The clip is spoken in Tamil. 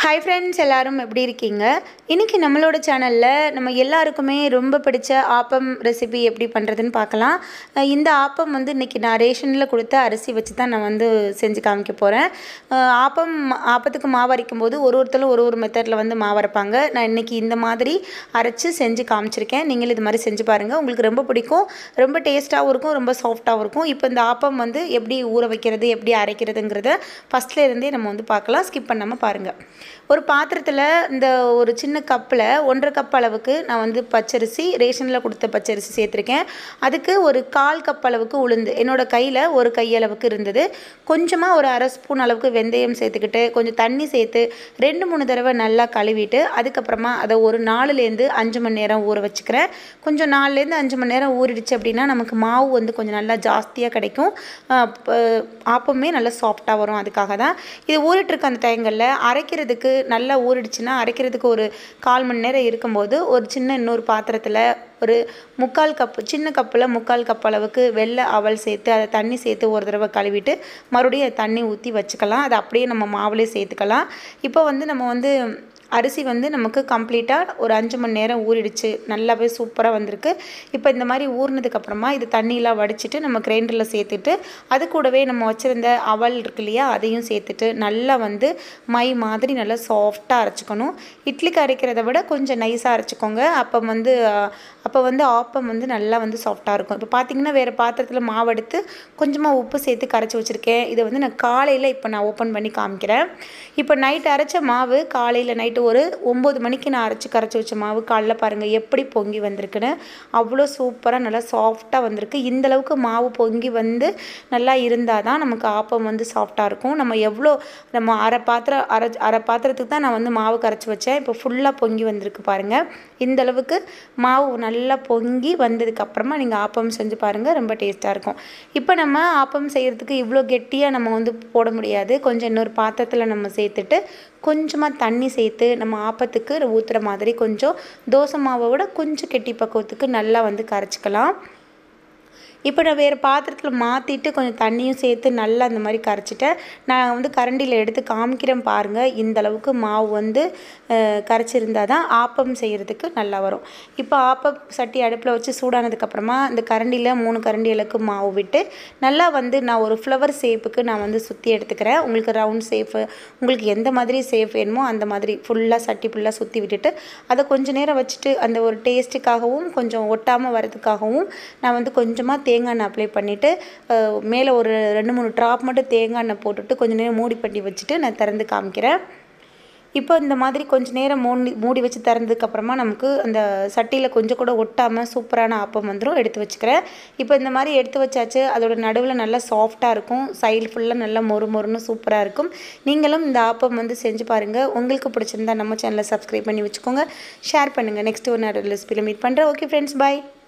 ஹாய் ஃப்ரெண்ட்ஸ் எல்லாரும் எப்படி இருக்கீங்க இன்றைக்கி நம்மளோட சேனலில் நம்ம எல்லாருக்குமே ரொம்ப பிடிச்ச ஆப்பம் ரெசிபி எப்படி பண்ணுறதுன்னு பார்க்கலாம் அஹ் இந்த ஆப்பம் வந்து இன்றைக்கி நான் ரேஷனில் கொடுத்த அரிசி வச்சு தான் நான் வந்து செஞ்சு காமிக்க போகிறேன் ஆப்பம் ஆப்பத்துக்கு மாவு அரைக்கும் போது ஒரு ஒருத்தரும் ஒரு ஒரு மெத்தடில் வந்து மாவு அரைப்பாங்க நான் இன்றைக்கி இந்த மாதிரி அரைச்சி செஞ்சு காமிச்சிருக்கேன் நீங்களும் இது மாதிரி செஞ்சு பாருங்கள் உங்களுக்கு ரொம்ப பிடிக்கும் ரொம்ப டேஸ்ட்டாகவும் இருக்கும் ரொம்ப சாஃப்டாகவும் இருக்கும் இப்போ இந்த ஆப்பம் வந்து எப்படி ஊற வைக்கிறது எப்படி அரைக்கிறதுங்கிறத ஃபஸ்ட்டில் இருந்தே நம்ம வந்து பார்க்கலாம் ஸ்கிப் பண்ணாமல் பாருங்கள் ஒரு பாத்திரத்தில் இந்த ஒரு சின்ன கப்பில் ஒன்றரை கப் அளவுக்கு நான் வந்து பச்சரிசி ரேஷனில் கொடுத்த பச்சரிசி சேர்த்துருக்கேன் அதுக்கு ஒரு கால் கப் அளவுக்கு உளுந்து என்னோட கையில் ஒரு கையளவுக்கு இருந்தது கொஞ்சமாக ஒரு அரை ஸ்பூன் அளவுக்கு வெந்தயம் சேர்த்துக்கிட்டு கொஞ்சம் தண்ணி சேர்த்து ரெண்டு மூணு தடவை நல்லா கழுவிட்டு அதுக்கப்புறமா அதை ஒரு நாலுலேருந்து அஞ்சு மணி நேரம் ஊற வச்சுக்கிறேன் கொஞ்சம் நாலுலேருந்து அஞ்சு மணி நேரம் ஊறிடுச்சு அப்படின்னா நமக்கு மாவு வந்து கொஞ்சம் நல்லா ஜாஸ்தியாக கிடைக்கும் ஆஹ் ப- ஆப்பமே நல்லா சாஃப்டாக வரும் அதுக்காக தான் இது ஊறிட்டு இருக்க அந்த டைங்களில் அரைக்கிறதுக்கு நல்லா ஊறிடுச்சுன்னா அரைக்கிறதுக்கு ஒரு கால் மணி நேரம் இருக்கும்போது ஒரு சின்ன இன்னொரு பாத்திரத்தில் ஒரு முக்கால் கப்பு சின்ன கப்பில் முக்கால் கப் அளவுக்கு வெள்ளை அவல் சேர்த்து அதை தண்ணி சேர்த்து ஒரு தடவை கழுவிட்டு மறுபடியும் அதை தண்ணி ஊற்றி வச்சுக்கலாம் அதை அப்படியே நம்ம மாவுலேயே சேர்த்துக்கலாம் இப்போ வந்து நம்ம வந்து அரிசி வந்து நமக்கு கம்ப்ளீட்டாக ஒரு அஞ்சு மணி நேரம் ஊறிடுச்சு நல்லாவே சூப்பராக வந்திருக்கு இப்போ இந்த மாதிரி ஊறினதுக்கப்புறமா இது தண்ணியெலாம் வடிச்சிட்டு நம்ம கிரைண்டரில் சேர்த்துட்டு அது கூடவே நம்ம வச்சுருந்த அவல் இருக்கு இல்லையா அதையும் சேர்த்துட்டு நல்லா வந்து மை மாதிரி நல்லா சாஃப்டாக அரைச்சிக்கணும் இட்லிக்கு அரைக்கிறத விட கொஞ்சம் நைஸாக அரைச்சிக்கோங்க அப்போ வந்து அப்போ வந்து ஆப்பம் வந்து நல்லா வந்து சாஃப்டாக இருக்கும் இப்போ பார்த்தீங்கன்னா வேறு பாத்திரத்தில் மாவு எடுத்து கொஞ்சமாக உப்பு சேர்த்து கரைச்சி வச்சுருக்கேன் இதை வந்து நான் காலையில் இப்போ நான் ஓப்பன் பண்ணி காமிக்கிறேன் இப்போ நைட் அரைச்ச மாவு காலையில் நைட்டு ஒரு ஒம்பது மணிக்கு நான் அரைச்சி கரைச்சி வச்ச மாவு காலைல பாருங்கள் எப்படி பொங்கி வந்திருக்குன்னு அவ்வளோ சூப்பராக நல்லா சாஃப்டாக வந்திருக்கு இந்த அளவுக்கு மாவு பொங்கி வந்து நல்லா இருந்தால் தான் நமக்கு ஆப்பம் வந்து சாஃப்டாக இருக்கும் நம்ம எவ்வளோ நம்ம அரை பாத்திரம் அரை அரை பாத்திரத்துக்கு தான் நான் வந்து மாவு கரைச்சி வச்சேன் இப்போ ஃபுல்லாக பொங்கி வந்திருக்கு பாருங்கள் இந்த அளவுக்கு மாவு நல்லா பொங்கி வந்ததுக்கப்புறமா நீங்கள் ஆப்பம் செஞ்சு பாருங்கள் ரொம்ப டேஸ்ட்டாக இருக்கும் இப்போ நம்ம ஆப்பம் செய்கிறதுக்கு இவ்வளோ கெட்டியாக நம்ம வந்து போட முடியாது கொஞ்சம் இன்னொரு பாத்திரத்தில் நம்ம சேர்த்துட்டு கொஞ்சமாக தண்ணி சேர்த்து நம்ம ஆப்பத்துக்கு ஊற்றுற மாதிரி கொஞ்சம் தோசை மாவை விட கொஞ்சம் கெட்டி பக்குவத்துக்கு நல்லா வந்து கரைச்சிக்கலாம் இப்போ நான் வேறு பாத்திரத்தில் மாற்றிட்டு கொஞ்சம் தண்ணியும் சேர்த்து நல்லா அந்த மாதிரி கரைச்சிட்டேன் நான் வந்து கரண்டியில் எடுத்து காமிக்கிறேன் பாருங்கள் இந்த அளவுக்கு மாவு வந்து அஹ், கரைச்சிருந்தா தான் ஆப்பம் செய்கிறதுக்கு நல்லா வரும் இப்போ ஆப்பம் சட்டி அடுப்பில் வச்சு சூடானதுக்கப்புறமா இந்த கரண்டியில் மூணு கரண்டி அளவுக்கு மாவு விட்டு நல்லா வந்து நான் ஒரு ஃப்ளவர் ஷேப்புக்கு நான் வந்து சுற்றி எடுத்துக்கிறேன் உங்களுக்கு ரவுண்ட் ஷேப்பு உங்களுக்கு எந்த மாதிரி ஷேப் வேணுமோ அந்த மாதிரி ஃபுல்லாக சட்டி ஃபுல்லாக சுற்றி விட்டுட்டு அதை கொஞ்ச நேரம் வச்சுட்டு அந்த ஒரு டேஸ்ட்டுக்காகவும் கொஞ்சம் ஒட்டாமல் வரதுக்காகவும் நான் வந்து கொஞ்சமாக தேங்காய் எண்ணெய் அப்ளை பண்ணிவிட்டு மேலே ஒரு ரெண்டு மூணு ட்ராப் மட்டும் தேங்காய் எண்ணெய் போட்டுட்டு கொஞ்ச நேரம் மூடி பண்ணி வச்சுட்டு நான் திறந்து காமிக்கிறேன் இப்போ இந்த மாதிரி கொஞ்ச நேரம் மூடி மூடி வச்சு திறந்ததுக்கப்புறமா நமக்கு அந்த சட்டியில் கொஞ்சம் கூட ஒட்டாமல் சூப்பரான ஆப்பம் வந்துடும் எடுத்து வச்சுக்கிறேன் இப்போ இந்த மாதிரி எடுத்து வச்சாச்சு அதோட நடுவில் நல்லா சாஃப்டாக இருக்கும் சைடு ஃபுல்லாக நல்லா மொறு மொறுன்னு சூப்பராக இருக்கும் நீங்களும் இந்த ஆப்பம் வந்து செஞ்சு பாருங்கள் உங்களுக்கு பிடிச்சிருந்தா நம்ம சேனலை சப்ஸ்கிரைப் பண்ணி வச்சுக்கோங்க ஷேர் பண்ணுங்கள் நெக்ஸ்ட் ஒரு ரெசிபியில் மீட் பண்ணுறேன் ஓகே ஃப்ரெண்ட்ஸ் பாய்